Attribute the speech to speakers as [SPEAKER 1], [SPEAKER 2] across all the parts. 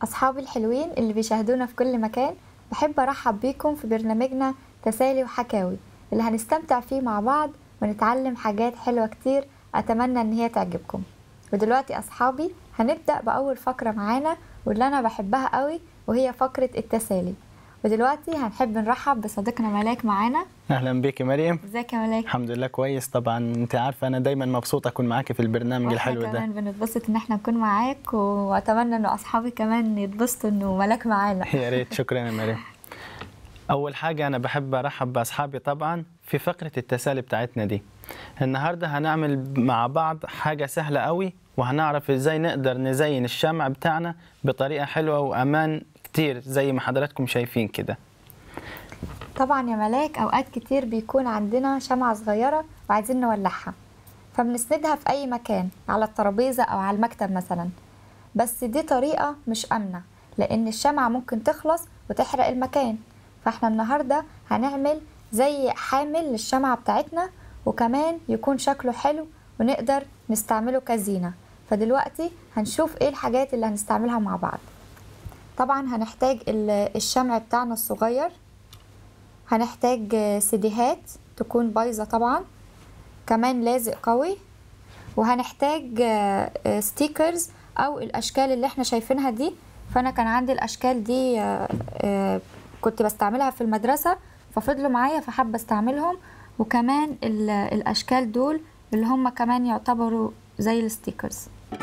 [SPEAKER 1] أصحابي الحلوين اللي بيشاهدونا في كل مكان بحب أرحب بيكم في برنامجنا تسالي وحكاوي اللي هنستمتع فيه مع بعض ونتعلم حاجات حلوة كتير أتمنى إن هي تعجبكم ودلوقتي أصحابي هنبدأ بأول فقرة معانا واللي أنا بحبها قوي وهي فقرة التسالي ودلوقتي هنحب نرحب بصديقنا ملاك معانا
[SPEAKER 2] اهلا بيك يا مريم
[SPEAKER 1] ازيك يا ملاك
[SPEAKER 2] الحمد لله كويس طبعا انت عارفه انا دايما مبسوط اكون معاكي في البرنامج
[SPEAKER 1] واحنا
[SPEAKER 2] الحلو ده
[SPEAKER 1] كمان بنتبسط ان احنا نكون معاك واتمنى ان اصحابي كمان يتبسطوا انه ملاك معانا
[SPEAKER 2] يا ريت شكرا يا مريم اول حاجه انا بحب ارحب باصحابي طبعا في فقره التسالي بتاعتنا دي النهارده هنعمل مع بعض حاجه سهله قوي وهنعرف ازاي نقدر نزين الشمع بتاعنا بطريقه حلوه وامان كتير زي ما حضراتكم شايفين كده
[SPEAKER 1] طبعا يا ملاك اوقات كتير بيكون عندنا شمعة صغيرة وعايزين نولعها فبنسندها في اي مكان على الترابيزة او على المكتب مثلا بس دي طريقة مش امنة لان الشمعة ممكن تخلص وتحرق المكان فاحنا النهاردة هنعمل زي حامل للشمعة بتاعتنا وكمان يكون شكله حلو ونقدر نستعمله كزينة فدلوقتي هنشوف ايه الحاجات اللي هنستعملها مع بعض طبعا هنحتاج ال- الشمع بتاعنا الصغير هنحتاج آه، سيديهات تكون بايظة طبعا كمان لازق قوي وهنحتاج آه، آه، ستيكرز او الاشكال اللي احنا شايفينها دي فانا كان عندي الاشكال دي آه، آه، كنت بستعملها في المدرسة ففضلوا معايا فحابة استعملهم وكمان ال- الاشكال دول اللي هم كمان يعتبروا زي الستيكرز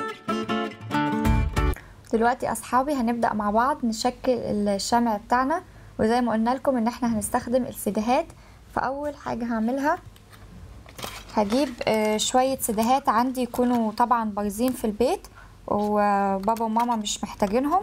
[SPEAKER 1] دلوقتي اصحابي هنبدأ مع بعض نشكل الشمع بتاعنا وزي ما قلنا لكم ان احنا هنستخدم السيديهات فاول حاجة هعملها هجيب آه، شوية سيديهات عندي يكونوا طبعا بايظين في البيت وبابا وماما مش محتاجينهم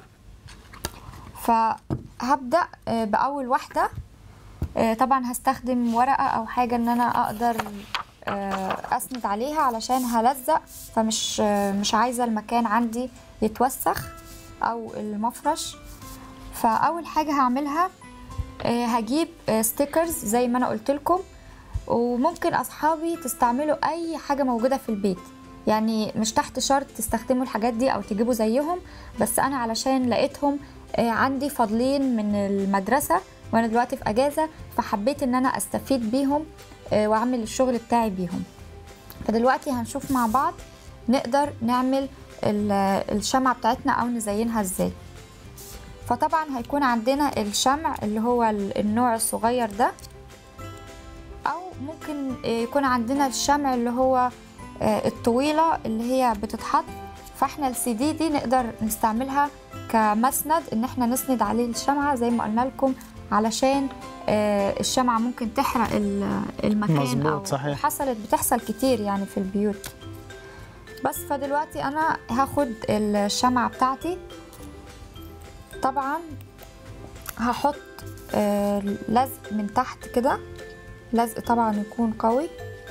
[SPEAKER 1] فهبدأ آه، بأول واحدة آه، طبعا هستخدم ورقة أو حاجة إن أنا أقدر آه، أسند عليها علشان هلزق فمش آه، مش عايزة المكان عندي يتوسخ أو المفرش فأول حاجة هعملها آه، هجيب ستيكرز زي ما أنا قلت لكم وممكن أصحابي تستعملوا أي حاجة موجودة في البيت يعني مش تحت شرط تستخدموا الحاجات دي أو تجيبوا زيهم بس أنا علشان لقيتهم آه، عندي فاضلين من المدرسة وأنا دلوقتي في أجازة فحبيت إن أنا أستفيد بيهم آه، وأعمل الشغل بتاعي بيهم فدلوقتي هنشوف مع بعض نقدر نعمل ال- الشمعة بتاعتنا أو نزينها إزاي فطبعا هيكون عندنا الشمع اللي هو ال- النوع الصغير ده او ممكن يكون عندنا الشمع اللي هو آه، الطويلة اللي هي بتتحط فاحنا السي دي دي نقدر نستعملها كمسند ان احنا نسند عليه الشمعة زي ما قلنا لكم علشان آه، الشمعة ممكن تحرق ال- المكان
[SPEAKER 2] مظبوط،
[SPEAKER 1] او
[SPEAKER 2] صحيح.
[SPEAKER 1] حصلت بتحصل كتير يعني في البيوت بس فدلوقتي انا هاخد الشمعة بتاعتي طبعا هحط آه، لزق من تحت كده لزق طبعا يكون قوي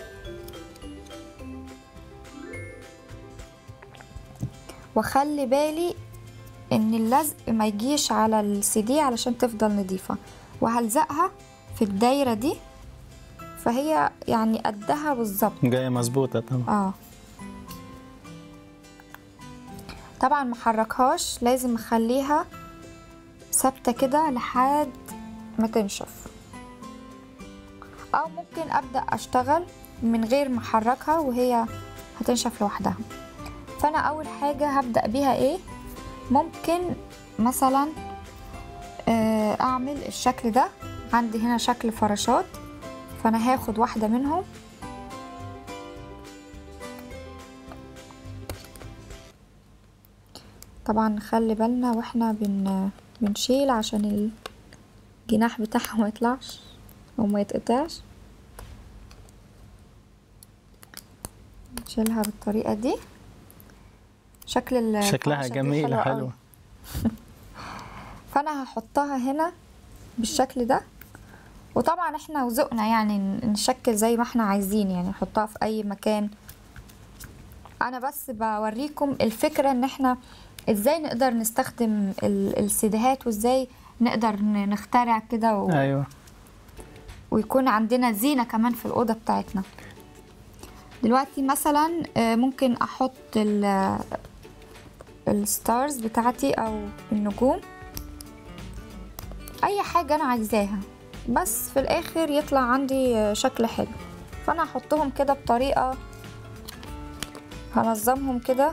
[SPEAKER 1] واخلي بالي ان اللزق ما يجيش على السي دي علشان تفضل نظيفة وهلزقها في الدايرة دي فهي يعني قدها بالظبط
[SPEAKER 2] جايه مظبوطه طبعا
[SPEAKER 1] اه طبعا محركهاش لازم اخليها ثابتة كده لحد ما تنشف او ممكن ابدأ اشتغل من غير ما احركها وهي هتنشف لوحدها فانا اول حاجة هبدأ بيها ايه ممكن مثلا آه، اعمل الشكل ده عندي هنا شكل فراشات فانا هاخد واحدة منهم طبعا نخلي بالنا واحنا بن بنشيل عشان الجناح بتاعها ما يطلعش او ما يتقطعش نشيلها بالطريقة دي شكل ال
[SPEAKER 2] شكلها
[SPEAKER 1] الفراشة دي
[SPEAKER 2] جميله
[SPEAKER 1] حلوة أوي.
[SPEAKER 2] حلوه
[SPEAKER 1] فانا هحطها هنا بالشكل ده وطبعا احنا وذوقنا يعني ن- نشكل زي ما احنا عايزين يعني نحطها في اي مكان انا بس بوريكم الفكرة ان احنا ازاي نقدر نستخدم ال- السيديهات وازاي نقدر ن- نخترع كده و...
[SPEAKER 2] ايوه
[SPEAKER 1] ويكون عندنا زينة كمان في الأوضة بتاعتنا دلوقتي مثلا آه، ممكن أحط ال- الستارز بتاعتي او النجوم اي حاجة انا عايزاها بس في الاخر يطلع عندي شكل حلو فانا هحطهم كده بطريقة هنظمهم كده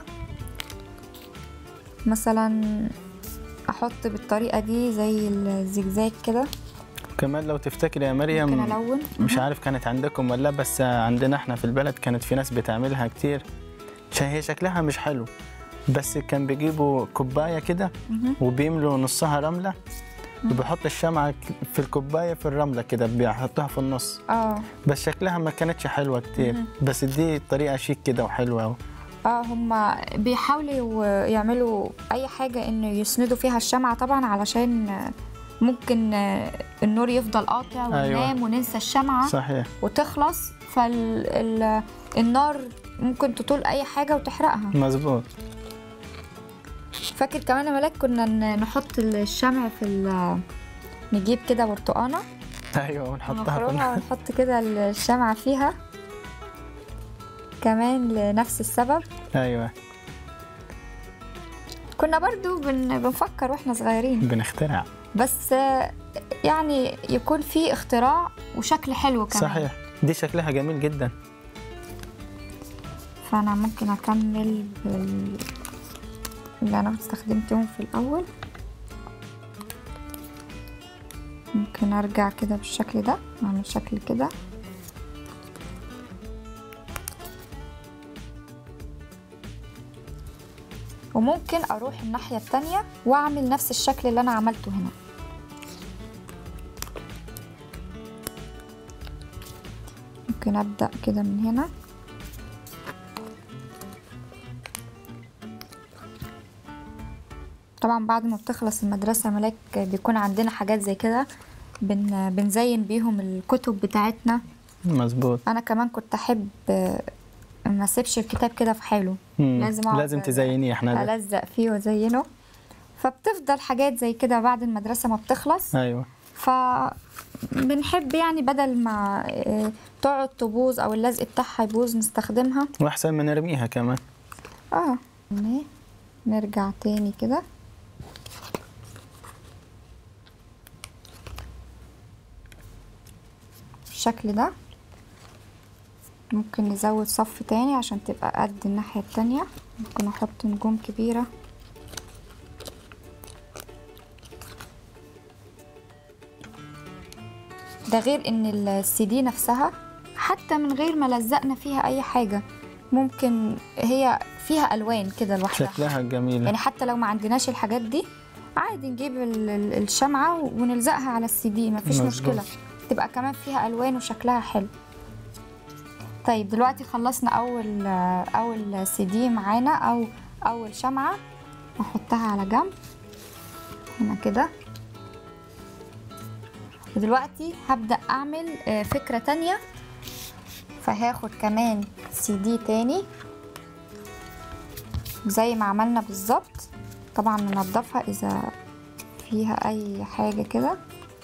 [SPEAKER 1] مثلا احط بالطريقة دي زي الزجزاج كده
[SPEAKER 2] كمان لو تفتكر يا
[SPEAKER 1] ممكن
[SPEAKER 2] مريم
[SPEAKER 1] الون
[SPEAKER 2] مش عارف كانت عندكم ولا لا بس عندنا احنا في البلد كانت في ناس بتعملها كتير عشان هي شكلها مش حلو بس كان بيجيبوا كوباية كده
[SPEAKER 1] مهم.
[SPEAKER 2] وبيملوا نصها رملة وبيحط الشمعة في الكوباية في الرملة كده بيحطها في النص
[SPEAKER 1] اه
[SPEAKER 2] بس شكلها ما كانتش حلوة كتير
[SPEAKER 1] مهم.
[SPEAKER 2] بس دي طريقة شيك كده وحلوة أوي.
[SPEAKER 1] اه هما بيحاولوا يعملوا اي حاجة انه يسندوا فيها الشمعة طبعا علشان ممكن النور يفضل قاطع وننام
[SPEAKER 2] أيوة.
[SPEAKER 1] وننسى الشمعة
[SPEAKER 2] صحيح
[SPEAKER 1] وتخلص فالنار ممكن تطول اي حاجة وتحرقها
[SPEAKER 2] مظبوط
[SPEAKER 1] فاكر كمان يا ملاك كنا ن- نحط الشمع في ال- نجيب كده برتقانة
[SPEAKER 2] أيوة ونحطها في
[SPEAKER 1] ونخرجها ونحط كده الشمعة فيها كمان لنفس السبب
[SPEAKER 2] أيوة
[SPEAKER 1] كنا برضو بن بنفكر واحنا صغيرين
[SPEAKER 2] بنخترع
[SPEAKER 1] بس آه، يعني يكون في اختراع وشكل حلو كمان
[SPEAKER 2] صحيح دي شكلها جميل جدا
[SPEAKER 1] فانا ممكن اكمل بال اللي انا استخدمتهم في الاول ممكن ارجع كده بالشكل ده اعمل شكل كده وممكن اروح الناحية التانية واعمل نفس الشكل اللي انا عملته هنا ممكن ابدأ كده من هنا طبعا بعد ما بتخلص المدرسة ملاك بيكون عندنا حاجات زي كده بن بنزين بيهم الكتب بتاعتنا
[SPEAKER 2] مظبوط
[SPEAKER 1] انا كمان كنت احب آه، ما اسيبش الكتاب كده في حاله
[SPEAKER 2] مم.
[SPEAKER 1] لازم أقعد
[SPEAKER 2] لازم تزينيه احنا ده.
[SPEAKER 1] الزق فيه وازينه فبتفضل حاجات زي كده بعد المدرسة ما بتخلص
[SPEAKER 2] ايوه
[SPEAKER 1] ف بنحب يعني بدل ما آه، تقعد تبوظ او اللزق بتاعها يبوظ نستخدمها
[SPEAKER 2] واحسن من نرميها كمان
[SPEAKER 1] اه إيه، نرجع تاني كده بالشكل ده ممكن نزود صف تاني عشان تبقى قد الناحية التانية ممكن احط نجوم كبيرة ده غير ان السي دي نفسها حتى من غير ما لزقنا فيها اي حاجة ممكن هي فيها الوان كده لوحدها
[SPEAKER 2] شكلها جميل
[SPEAKER 1] يعني حتى لو ما عندناش الحاجات دي عادي نجيب ال- ال- الشمعة ونلزقها على السي دي مفيش
[SPEAKER 2] مظبوط.
[SPEAKER 1] مشكلة تبقى كمان فيها ألوان وشكلها حلو طيب دلوقتي خلصنا أول أول سي دي معانا أو أول شمعة نحطها على جنب هنا كده ودلوقتي هبدأ أعمل آه، فكرة تانية فهاخد كمان سي دي تاني زي ما عملنا بالظبط طبعا ننضفها اذا فيها اي حاجة كده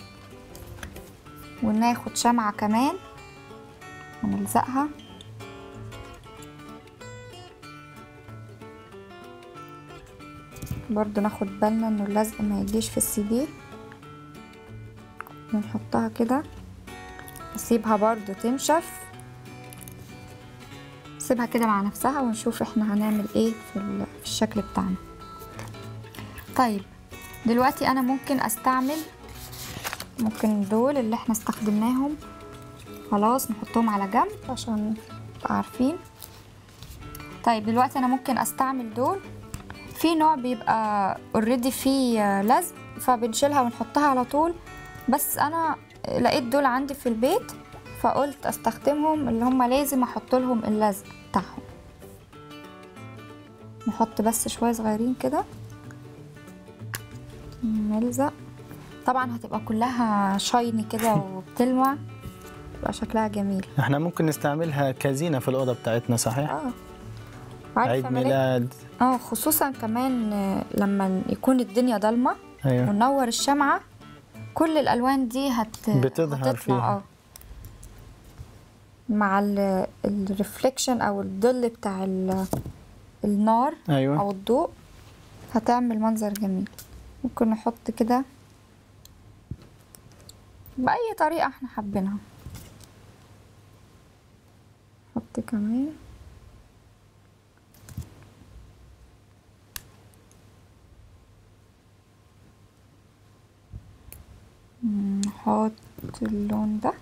[SPEAKER 1] وناخد شمعة كمان ونلزقها برضو ناخد بالنا انه اللزق ما يجيش في السي دي ونحطها كده نسيبها برضو تنشف سيبها كده مع نفسها ونشوف احنا هنعمل ايه في ال- في الشكل بتاعنا طيب دلوقتي انا ممكن استعمل ممكن دول اللي احنا استخدمناهم خلاص نحطهم على جنب عشان نبقى عارفين طيب دلوقتي انا ممكن استعمل دول في نوع بيبقى اوريدي فيه لزق فبنشيلها ونحطها على طول بس انا لقيت دول عندي في البيت فقلت استخدمهم اللي هم لازم احط لهم اللزق بتاعهم نحط بس شويه صغيرين كده نلزق طبعا هتبقى كلها شايني كده وبتلمع يبقى شكلها جميل
[SPEAKER 2] احنا ممكن نستعملها كزينة في الأوضة بتاعتنا صحيح؟
[SPEAKER 1] اه
[SPEAKER 2] عيد
[SPEAKER 1] عارفه ملاك
[SPEAKER 2] ميلاد
[SPEAKER 1] اه خصوصا كمان آه، لما يكون الدنيا ضلمه
[SPEAKER 2] ايوه
[SPEAKER 1] وننور الشمعة كل الألوان دي هت
[SPEAKER 2] بتظهر
[SPEAKER 1] هتطلع،
[SPEAKER 2] فيها.
[SPEAKER 1] اه مع الريفليكشن أو الظل بتاع ال- النار
[SPEAKER 2] ايوه
[SPEAKER 1] أو الضوء هتعمل منظر جميل ممكن نحط كده بأي طريقة احنا حابينها نحط كمان نحط اللون ده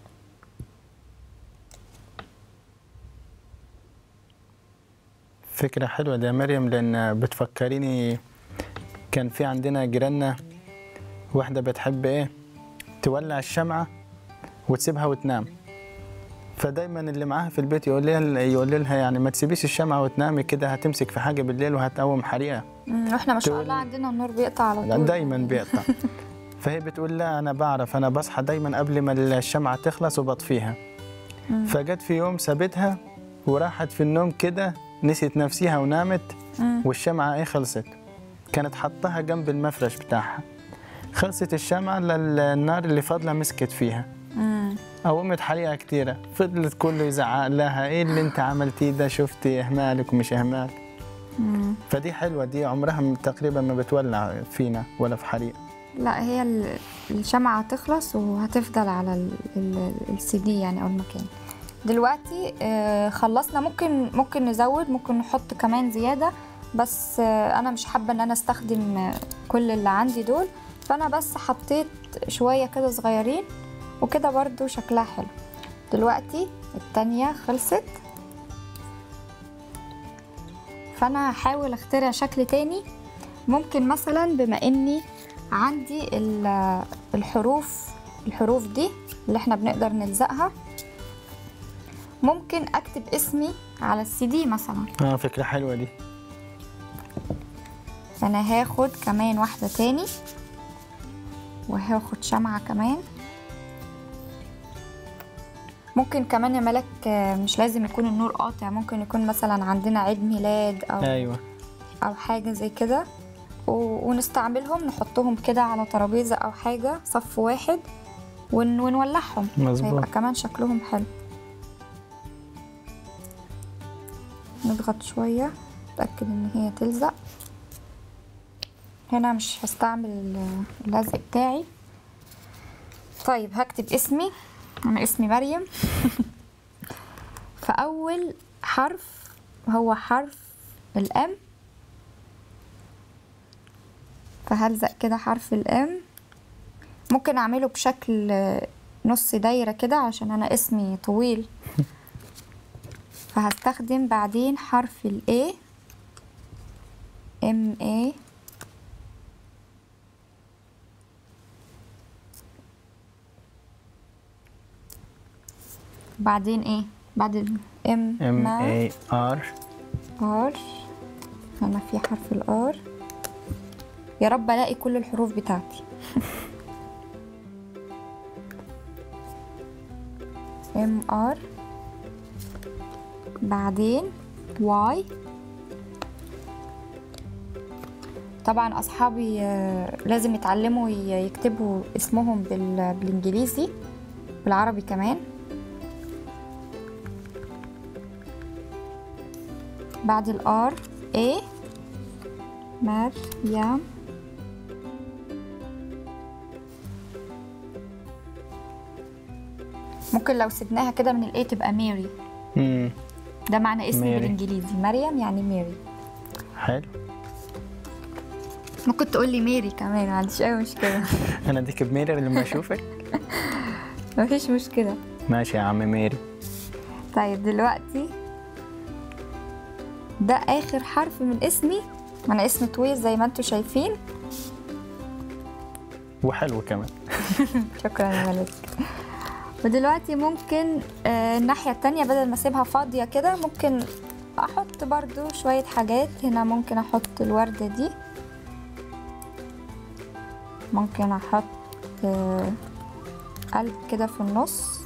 [SPEAKER 2] فكرة حلوة دي يا مريم لأن بتفكريني كان في عندنا جيراننا واحدة بتحب إيه تولع الشمعة وتسيبها وتنام فدايما اللي معاها في البيت يقول لها يقول لها يعني ما تسيبيش الشمعة وتنامي كده هتمسك في حاجة بالليل وهتقوم حريقة
[SPEAKER 1] مم، واحنا ما شاء
[SPEAKER 2] تقول-
[SPEAKER 1] الله عندنا النور بيقطع على
[SPEAKER 2] لا
[SPEAKER 1] طول
[SPEAKER 2] دايما بيقطع فهي بتقول لا انا بعرف انا بصحى دايما قبل ما الشمعة تخلص وبطفيها
[SPEAKER 1] مم.
[SPEAKER 2] فجت في يوم سابتها وراحت في النوم كده نسيت نفسها ونامت
[SPEAKER 1] مم.
[SPEAKER 2] والشمعة ايه خلصت كانت حطها جنب المفرش بتاعها خلصت الشمعة للنار اللي فاضلة مسكت فيها
[SPEAKER 1] مم.
[SPEAKER 2] قومت حريقة كتيرة فضلت كله يزعق لها ايه اللي انت عملتيه ده شفتي اهمالك ومش اهمال
[SPEAKER 1] مم.
[SPEAKER 2] فدي حلوة دي عمرها م- تقريبا ما بتولع فينا ولا في حريق
[SPEAKER 1] لا هي ال- الشمعة هتخلص وهتفضل على ال- ال- السي دي يعني او المكان دلوقتي آه، خلصنا ممكن ممكن نزود ممكن نحط كمان زيادة بس آه، انا مش حابة ان انا استخدم آه، كل اللي عندي دول فانا بس حطيت شوية كده صغيرين وكده برضو شكلها حلو دلوقتي التانية خلصت فانا هحاول اخترع شكل تاني ممكن مثلا بما اني عندي ال- الحروف الحروف دي اللي احنا بنقدر نلزقها ممكن اكتب اسمي على السي دي مثلا
[SPEAKER 2] اه فكرة حلوة دي
[SPEAKER 1] فانا هاخد كمان واحدة تاني وهاخد شمعة كمان ممكن كمان يا ملك آه، مش لازم يكون النور قاطع ممكن يكون مثلا عندنا عيد ميلاد او
[SPEAKER 2] ايوه
[SPEAKER 1] او حاجه زي كده و- ونستعملهم نحطهم كده على ترابيزه او حاجه صف واحد ون ونولعهم
[SPEAKER 2] مظبوط.
[SPEAKER 1] هيبقى كمان شكلهم حلو نضغط شويه نتاكد ان هي تلزق هنا مش هستعمل ال- اللزق بتاعي طيب هكتب اسمي انا اسمي مريم فاول حرف هو حرف الام فهلزق كده حرف الام ممكن اعمله بشكل آه، نص دايرة كده عشان انا اسمي طويل فهستخدم بعدين حرف ال A M A بعدين ايه بعد ال M
[SPEAKER 2] ام
[SPEAKER 1] ما
[SPEAKER 2] اي ار
[SPEAKER 1] ار هنا في حرف الار يا رب الاقي كل الحروف بتاعتي ام ار بعدين واي طبعا اصحابي آه، لازم يتعلموا ي- يكتبوا اسمهم بال- بالانجليزي بالعربي كمان بعد الار A مريم ممكن لو سبناها كده من الاي تبقى ميري
[SPEAKER 2] امم
[SPEAKER 1] ده معنى اسمي
[SPEAKER 2] ميري.
[SPEAKER 1] بالانجليزي مريم يعني ميري
[SPEAKER 2] حلو
[SPEAKER 1] ممكن تقول لي ميري كمان ما عنديش اي مشكله
[SPEAKER 2] انا ديك بميري لما اشوفك
[SPEAKER 1] مفيش مشكله
[SPEAKER 2] ماشي يا عم ميري
[SPEAKER 1] طيب دلوقتي ده اخر حرف من اسمي انا اسمي طويل زي ما انتم شايفين
[SPEAKER 2] وحلو كمان
[SPEAKER 1] شكرا يا ملك ودلوقتي ممكن آه، الناحية التانية بدل ما اسيبها فاضية كده ممكن احط برضو شوية حاجات هنا ممكن احط الوردة دي ممكن احط آه، قلب كده في النص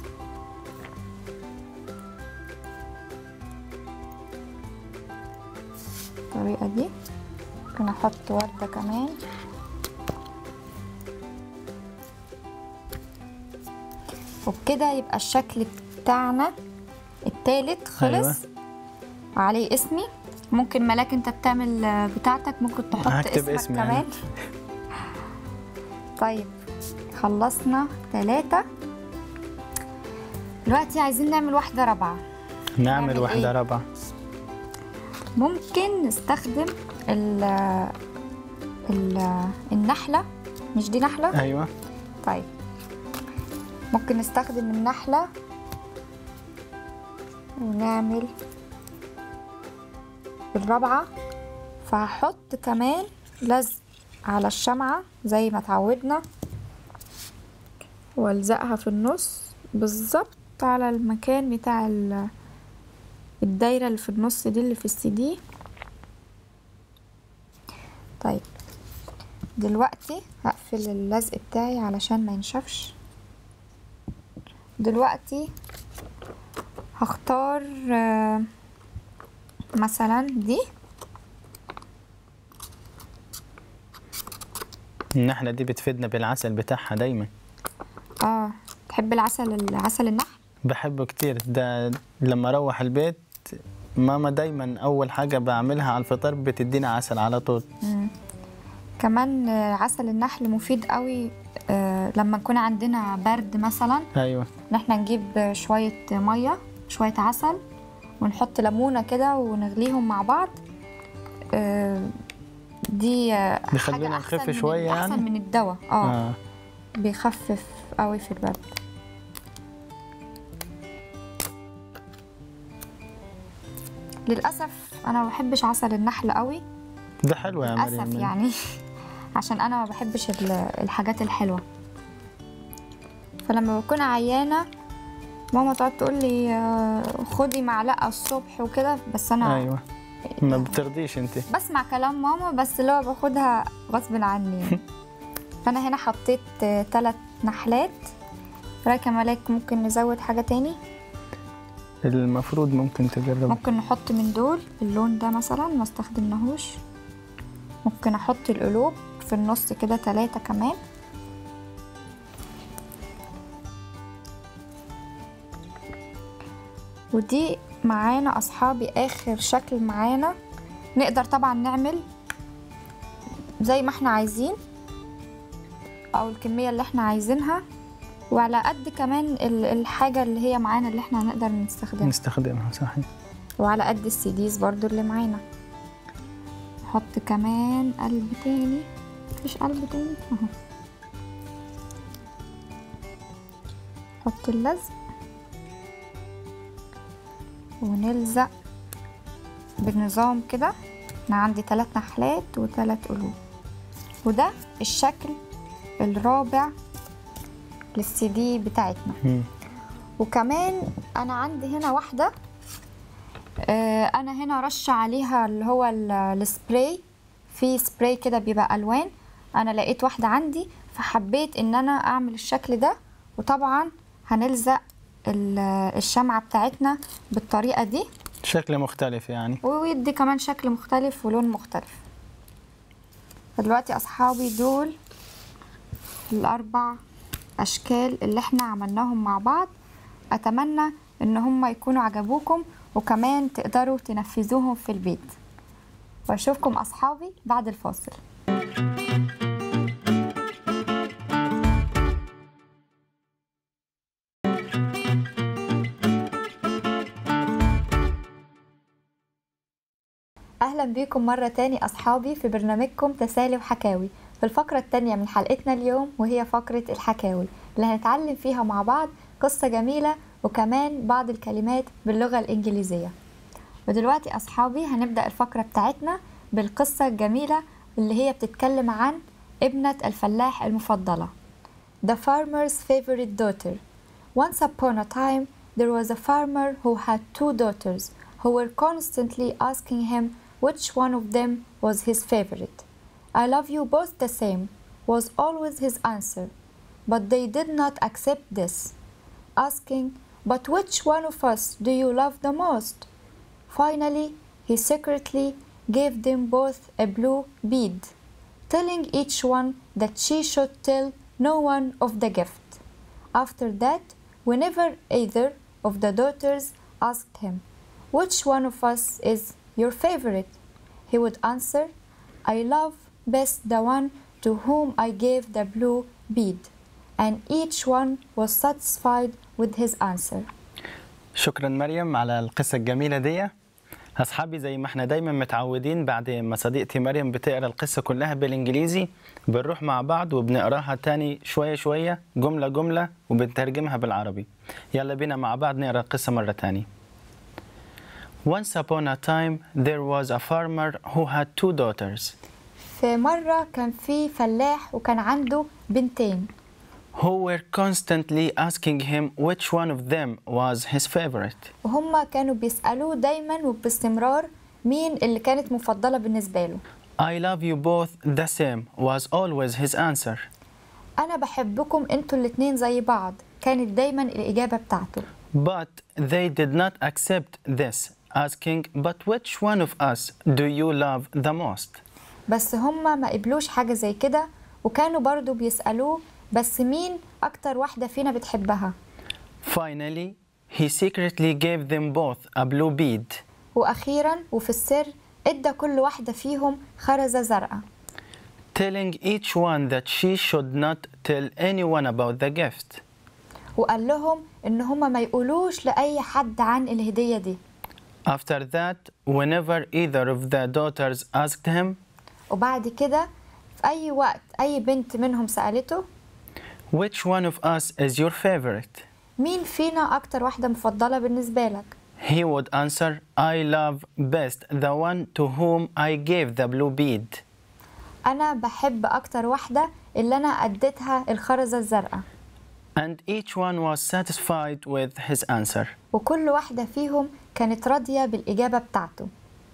[SPEAKER 1] الطريقة دي ممكن احط وردة كمان وبكده يبقى الشكل بتاعنا التالت خلص
[SPEAKER 2] أيوة.
[SPEAKER 1] عليه اسمي ممكن ملاك انت بتعمل آه، بتاعتك ممكن تحط
[SPEAKER 2] هكتب
[SPEAKER 1] اسمك
[SPEAKER 2] اسمي
[SPEAKER 1] كمان
[SPEAKER 2] يعني.
[SPEAKER 1] طيب خلصنا ثلاثة دلوقتي عايزين نعمل واحدة رابعة
[SPEAKER 2] نعمل
[SPEAKER 1] نعمل
[SPEAKER 2] واحدة
[SPEAKER 1] إيه؟
[SPEAKER 2] رابعة
[SPEAKER 1] ممكن نستخدم ال ال النحلة مش دي نحلة؟
[SPEAKER 2] أيوة
[SPEAKER 1] طيب ممكن نستخدم النحلة ونعمل الرابعة فهحط كمان لزق على الشمعة زي ما اتعودنا والزقها في النص بالظبط على المكان بتاع ال- الدايرة اللي في النص دي اللي في السي دي طيب دلوقتي هقفل اللزق بتاعي علشان ما ينشفش دلوقتي هختار آه، مثلا دي
[SPEAKER 2] النحلة دي بتفيدنا بالعسل بتاعها دايما
[SPEAKER 1] اه تحب العسل العسل النحل
[SPEAKER 2] بحبه كتير ده لما اروح البيت ماما دايما اول حاجة بعملها على الفطار بتدينا عسل على طول
[SPEAKER 1] مم. كمان آه، عسل النحل مفيد قوي آه، لما يكون عندنا برد مثلا
[SPEAKER 2] ايوه
[SPEAKER 1] ان احنا نجيب شوية مية شوية عسل ونحط ليمونة كده ونغليهم مع بعض آه، دي آه،
[SPEAKER 2] بيخلينا
[SPEAKER 1] حاجة أحسن
[SPEAKER 2] نخف
[SPEAKER 1] من-
[SPEAKER 2] شوية
[SPEAKER 1] أحسن
[SPEAKER 2] يعني؟
[SPEAKER 1] من الدواء اه
[SPEAKER 2] آه.
[SPEAKER 1] بيخفف قوي في البرد للأسف أنا ما بحبش عسل النحل قوي
[SPEAKER 2] ده حلو يا
[SPEAKER 1] للأسف
[SPEAKER 2] مريم
[SPEAKER 1] يعني عشان أنا ما بحبش ال- الحاجات الحلوة فلما بكون عيانة ماما تقعد تقول لي آه، خدي معلقة الصبح وكده بس أنا
[SPEAKER 2] ايوه ما بترضيش انت
[SPEAKER 1] بسمع كلام ماما بس اللي هو باخدها غصب عني يعني. فانا هنا حطيت ثلاث نحلات رايك يا ملاك ممكن نزود حاجة تاني
[SPEAKER 2] المفروض ممكن تجرب
[SPEAKER 1] ممكن نحط من دول اللون ده مثلا ما استخدمناهوش ممكن احط القلوب في النص كده ثلاثة كمان ودي معانا اصحابي اخر شكل معانا نقدر طبعا نعمل زي ما احنا عايزين او الكمية اللي احنا عايزينها وعلى قد كمان ال- الحاجة اللي هي معانا اللي احنا هنقدر نستخدمها
[SPEAKER 2] نستخدمها صحيح
[SPEAKER 1] وعلى قد السيديز برضو اللي معانا نحط كمان قلب تاني مفيش قلب تاني اهو نحط اللزق ونلزق بنظام كده انا عندي ثلاث نحلات وثلاث قلوب وده الشكل الرابع للسي دي بتاعتنا
[SPEAKER 2] مم.
[SPEAKER 1] وكمان انا عندي هنا واحده آه، انا هنا رش عليها اللي هو ال- السبراي في سبراي كده بيبقى الوان انا لقيت واحده عندي فحبيت ان انا اعمل الشكل ده وطبعا هنلزق ال- الشمعه بتاعتنا بالطريقه دي
[SPEAKER 2] شكل مختلف يعني
[SPEAKER 1] ويدي كمان شكل مختلف ولون مختلف فدلوقتي اصحابي دول الاربع اشكال اللي احنا عملناهم مع بعض اتمنى ان هم يكونوا عجبوكم وكمان تقدروا تنفذوهم في البيت واشوفكم اصحابي بعد الفاصل اهلا بيكم مرة تاني اصحابي في برنامجكم تسالي وحكاوي في الفقرة التانية من حلقتنا اليوم وهي فقرة الحكاوي اللي هنتعلم فيها مع بعض قصة جميلة وكمان بعض الكلمات باللغة الإنجليزية ودلوقتي أصحابي هنبدأ الفقرة بتاعتنا بالقصة الجميلة اللي هي بتتكلم عن ابنة الفلاح المفضلة The farmer's favorite daughter Once upon a time there was a farmer who had two daughters who were constantly asking him which one of them was his favorite. I love you both the same was always his answer, but they did not accept this, asking, But which one of us do you love the most? Finally, he secretly gave them both a blue bead, telling each one that she should tell no one of the gift. After that, whenever either of the daughters asked him, Which one of us is your favorite? He would answer, I love best the one to whom I gave the blue bead. And each one was satisfied with his answer.
[SPEAKER 2] شكرا مريم على القصة الجميلة دي أصحابي زي ما احنا دايما متعودين بعد ما صديقتي مريم بتقرا القصة كلها بالإنجليزي بنروح مع بعض وبنقراها تاني شوية شوية جملة جملة وبنترجمها بالعربي يلا بينا مع بعض نقرا القصة مرة تانية Once upon a time there was a farmer who had two daughters
[SPEAKER 1] في مرة كان في فلاح وكان عنده بنتين
[SPEAKER 2] who were constantly asking him which one of them was his favorite.
[SPEAKER 1] وهم كانوا بيسألوه دايما وباستمرار مين اللي كانت مفضلة بالنسبة له
[SPEAKER 2] I love you both the same was always his answer.
[SPEAKER 1] أنا بحبكم انتوا الاتنين زي بعض كانت دايما الإجابة بتاعته
[SPEAKER 2] But they did not accept this, asking, But which one of us do you love the most?
[SPEAKER 1] بس هم ما قبلوش حاجة زي كده وكانوا برضو بيسألوه بس مين أكتر واحدة فينا بتحبها
[SPEAKER 2] Finally, he secretly gave them both a blue bead,
[SPEAKER 1] وأخيرا وفي السر ادى كل واحدة فيهم خرزة زرقاء
[SPEAKER 2] telling each one that she should not tell anyone about the gift.
[SPEAKER 1] وقال لهم إن هما ما يقولوش لأي حد عن الهدية دي
[SPEAKER 2] After that, whenever either of the daughters asked him,
[SPEAKER 1] وبعد كده في أي وقت أي بنت منهم سألته
[SPEAKER 2] Which one of us is your favorite?
[SPEAKER 1] مين فينا أكتر واحدة مفضلة بالنسبة لك
[SPEAKER 2] He would answer, I love best the one to whom I gave the blue bead.
[SPEAKER 1] أنا بحب أكتر واحدة اللي أنا أديتها الخرزة الزرقاء
[SPEAKER 2] And each one was satisfied with his answer.
[SPEAKER 1] وكل واحدة فيهم كانت راضية بالإجابة بتاعته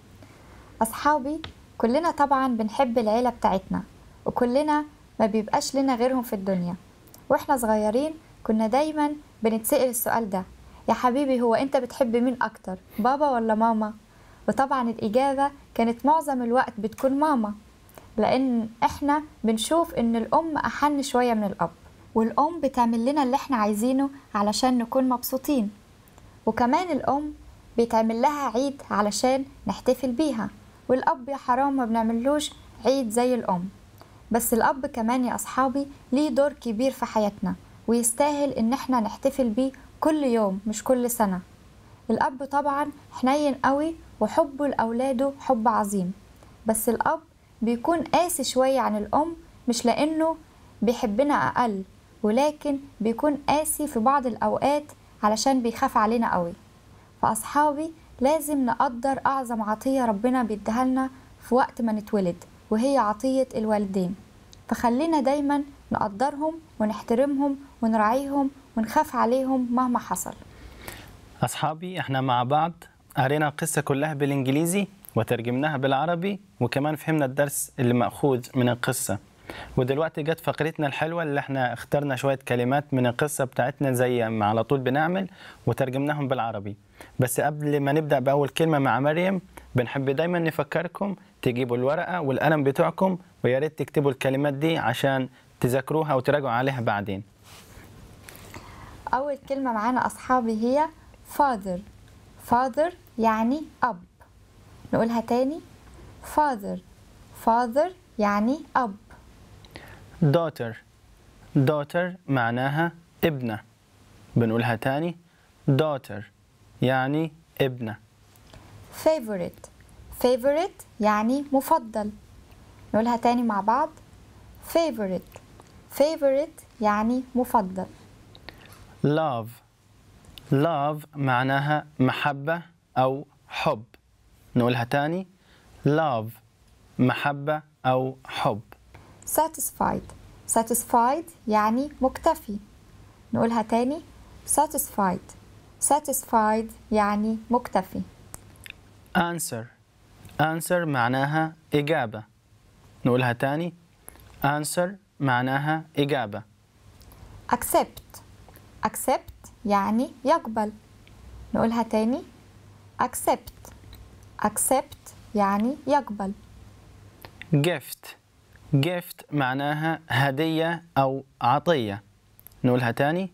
[SPEAKER 1] أصحابي كلنا طبعا بنحب العيلة بتاعتنا وكلنا ما بيبقاش لنا غيرهم في الدنيا وإحنا صغيرين كنا دايما بنتسأل السؤال ده يا حبيبي هو أنت بتحب مين أكتر بابا ولا ماما وطبعا الإجابة كانت معظم الوقت بتكون ماما لأن إحنا بنشوف إن الأم أحن شوية من الأب والأم بتعمل لنا اللي إحنا عايزينه علشان نكون مبسوطين وكمان الأم بيتعمل لها عيد علشان نحتفل بيها والأب يا حرام ما بنعملوش عيد زي الأم بس الأب كمان يا أصحابي ليه دور كبير في حياتنا ويستاهل إن احنا نحتفل بيه كل يوم مش كل سنة الأب طبعا حنين قوي وحبه لأولاده حب عظيم بس الأب بيكون قاسي شوية عن الأم مش لأنه بيحبنا أقل ولكن بيكون قاسي في بعض الأوقات علشان بيخاف علينا قوي فأصحابي لازم نقدر أعظم عطية ربنا بيديها لنا في وقت ما نتولد وهي عطية الوالدين فخلينا دايما نقدرهم ونحترمهم ونراعيهم ونخاف عليهم مهما حصل
[SPEAKER 2] أصحابي احنا مع بعض قرينا القصة كلها بالإنجليزي وترجمناها بالعربي وكمان فهمنا الدرس اللي مأخوذ من القصة ودلوقتي جت فقرتنا الحلوة اللي احنا اخترنا شوية كلمات من القصة بتاعتنا زي ما على طول بنعمل وترجمناهم بالعربي بس قبل ما نبدأ بأول كلمة مع مريم بنحب دايما نفكركم تجيبوا الورقة والقلم بتوعكم ويا ريت تكتبوا الكلمات دي عشان تذاكروها وتراجعوا عليها بعدين
[SPEAKER 1] أول كلمة معانا أصحابي هي father father يعني أب نقولها تاني father father يعني أب
[SPEAKER 2] daughter daughter معناها ابنة بنقولها تاني daughter يعني ابنة
[SPEAKER 1] favorite favorite يعني مفضل نقولها تاني مع بعض favorite favorite يعني مفضل
[SPEAKER 2] love love معناها محبة أو حب نقولها تاني love محبة أو حب
[SPEAKER 1] satisfied satisfied يعني مكتفي نقولها تاني satisfied satisfied يعني مكتفي
[SPEAKER 2] answer answer معناها إجابة نقولها تاني answer معناها إجابة
[SPEAKER 1] accept accept يعني يقبل نقولها تاني accept accept يعني يقبل
[SPEAKER 2] gift gift معناها هدية أو عطية نقولها تاني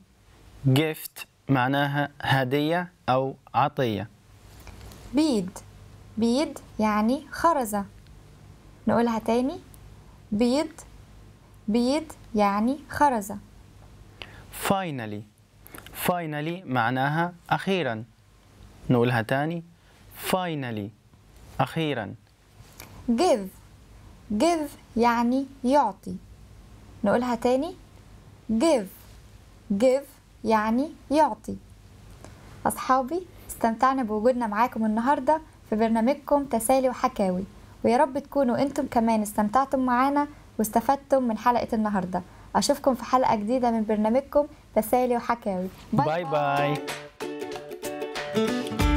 [SPEAKER 2] gift معناها هدية أو عطية
[SPEAKER 1] bead بيض يعني خرزة نقولها تاني بيض بيض يعني خرزة
[SPEAKER 2] finally finally معناها أخيرا نقولها تاني finally أخيرا
[SPEAKER 1] give give يعني يعطي نقولها تاني give give يعني يعطي أصحابي استمتعنا بوجودنا معاكم النهاردة في برنامجكم تسالي وحكاوي ويا رب تكونوا انتم كمان استمتعتم معانا واستفدتم من حلقة النهاردة أشوفكم في حلقة جديدة من برنامجكم تسالي وحكاوي
[SPEAKER 2] باي باي